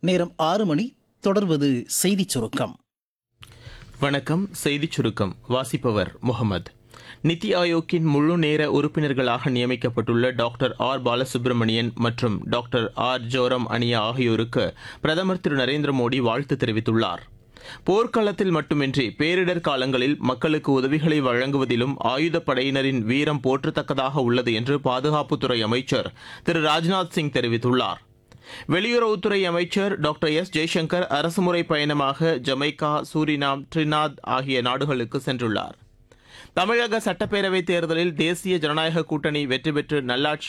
நேரம் ஆறு மணி தொடர்வது செய்திச் சுருக்கம் வணக்கம் செய்திச் சுருக்கம் வாசிப்பவர் முகமது நித்தி ஆயோக்கின் முழு நேர உறுப்பினர்களாக நியமிக்கப்பட்டுள்ள டாக்டர் ஆர் பாலசுப்ரமணியன் மற்றும் டாக்டர் ஆர் ஜோரம் அனியா ஆகியோருக்கு பிரதமர் திரு நரேந்திர மோடி வாழ்த்து தெரிவித்துள்ளார் போர்க்களத்தில் மட்டுமின்றி பேரிடர் காலங்களில் மக்களுக்கு உதவிகளை வழங்குவதிலும் ஆயுதப் படையினரின் வீரம் போற்றத்தக்கதாக உள்ளது என்று பாதுகாப்புத்துறை அமைச்சர் திரு ராஜ்நாத் சிங் தெரிவித்துள்ளார் வெளியுறவுத்துறை அமைச்சர் டாக்டர் எஸ் ஜெய்சங்கர் அரசுமுறை பயணமாக ஜமைக்கா சூரினாம் ட்ரினாத் ஆகிய நாடுகளுக்கு சென்றுள்ளார் தமிழக சட்டப்பேரவைத் தேர்தலில் தேசிய ஜனநாயக கூட்டணி வெற்றி பெற்று நல்லாட்சி